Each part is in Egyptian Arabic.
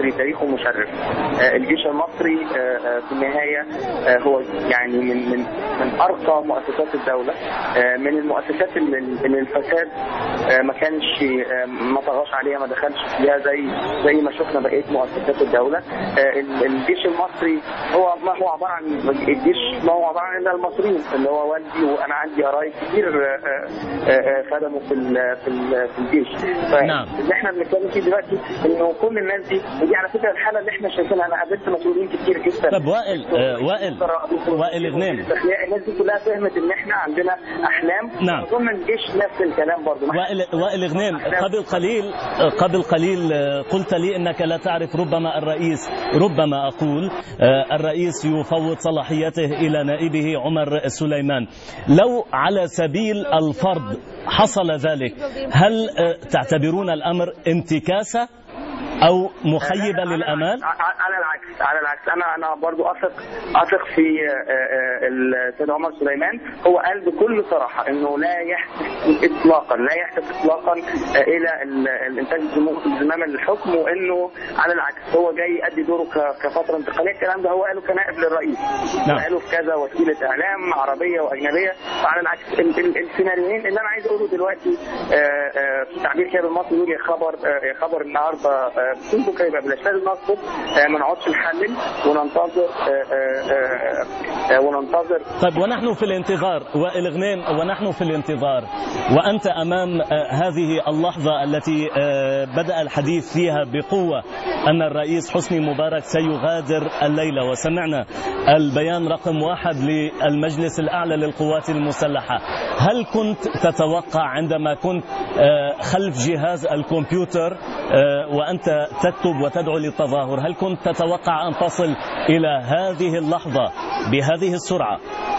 المصري تاريخه مشرف آه، الجيش المصري آه، آه، في النهايه آه، هو يعني من من من ارقى مؤسسات الدوله آه، من المؤسسات اللي اللي الفساد آه، ما كانش آه، ما طغاش عليها ما دخلش فيها زي زي ما شفنا بقيه مؤسسات الدوله آه، ال- الجيش المصري هو ما هو عباره عن الجيش ما هو عباره عن الا المصريين اللي هو والدي وانا عندي قرايب كتير آه، آه، آه، خدموا في ال- في ال- في الجيش نعم. اللي احنا بنتكلم فيه دلوقتي انه كل الناس دي ودي على فكره الحاله اللي احنا شايفينها انا قابلت مسؤولين كتير جدا طب وائل آه، وائل وائل غنيم الناس دي كلها فهمت ان احنا عندنا احلام نعم. اظن الجيش نفس الكلام برضه وائل وائل غنيم قبل قليل قبل قليل آه، قلت لي انك لا تعرف ربما الرئيس ربما اقول آه، الرئيس يفوض صلاحيته الى نائبه عمر سليمان لو على سبيل الفرض حصل ذلك هل آه، تعتبرون الامر انتكاسه او مخيبه للامال؟ ع- ع- على العكس على العكس انا انا برضو اثق اثق في آه، آه، السيد عمر سليمان هو قال بكل صراحه انه لا يحدث اطلاقا لا يحدث اطلاقا آه، الى ال- الانتاج الزمو- زمام الحكم وانه على العكس هو جاي يؤدي دوره ك- كفتره انتقاليه الكلام ده هو قاله كنائب للرئيس نعم. قاله في كذا وسيله اعلام عربيه واجنبيه فعلى العكس ال- ال- السيناريوهين اللي انا عايز اقوله دلوقتي آه، آه، في تعبير كده بالمصري يقول يا خبر آه، يا خبر النهارده آه، بكره يبقى بلاش لازم نصبر آه، ما نقعدش نحلل وننتظر آه، آه، آه، آه، وننتظر طيب ونحن في الانتظار وائل غنيم ونحن في الانتظار وأنت أمام آه، هذه اللحظة التي آه، بدأ الحديث فيها بقوة أن الرئيس حسني مبارك سيغادر الليلة وسمعنا البيان رقم واحد للمجلس الأعلى للقوات المسلحة هل كنت تتوقع عندما كنت آه، خلف جهاز الكمبيوتر آه، وأنت تكتب وتدعو للتظاهر هل كنت تتوقع أن تصل إلى هذه اللحظة بهذه السرعة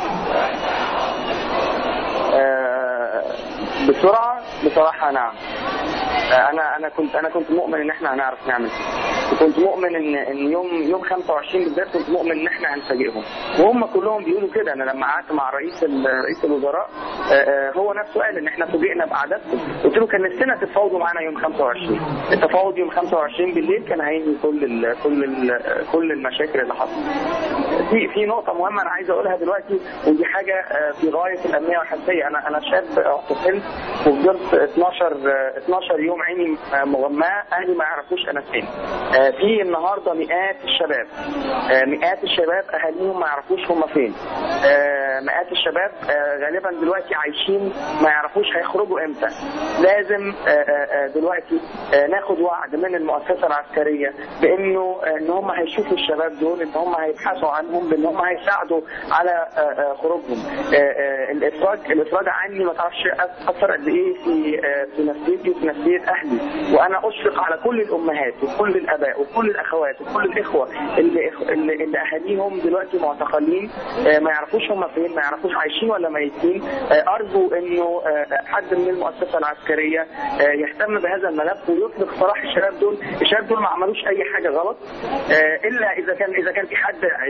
آه، بسرعه بصراحه نعم آه، انا انا كنت انا كنت مؤمن ان احنا هنعرف نعمل وكنت مؤمن ان ان يوم يوم 25 بالذات كنت مؤمن ان احنا هنفاجئهم وهم كلهم بيقولوا كده انا لما قعدت مع رئيس ال- رئيس الوزراء آه، آه، هو نفسه قال ان احنا فوجئنا باعدادكم قلت له كان نفسنا تتفاوضوا معانا يوم 25 التفاوض يوم 25 بالليل كان هينهي كل ال كل ال كل المشاكل اللي حصلت في في نقطة مهمة أنا عايز أقولها دلوقتي ودي حاجة آه، في غاية الأهمية والحساسية أنا أنا شاب اعتقلت وفضلت 12 آه، 12 يوم عيني آه، مغماة أهلي ما يعرفوش أنا فين. آه، في النهاردة مئات الشباب آه، مئات الشباب أهاليهم ما يعرفوش هم فين. آه، مئات الشباب آه، غالبا دلوقتي عايشين ما يعرفوش هيخرجوا إمتى. لازم آه، آه، آه، دلوقتي آه، ناخد وعد من المؤسسة العسكرية بأنه آه، إن هم هيشوفوا الشباب دول إن هم هيبحثوا عنهم بأن هم هيساعدوا على آه، آه، خروجهم. آه، آه، الإفراج الإفراج عني ما تعرفش أثر قد إيه في آه، في نفسيتي وفي نفسية أهلي وأنا أشفق على كل الأمهات وكل الآباء وكل الأخوات وكل الإخوة اللي اللي, اللي أهاليهم دلوقتي معتقلين آه، ما يعرفوش هم فين ما يعرفوش عايشين ولا ميتين آه، أرجو إنه آه، حد من المؤسسة العسكرية آه، يهتم بهذا الملف ويطلق سراح الشباب دول الشباب دول ما عملوش أي حاجة غلط آه، إلا إذا كان إذا كان في حد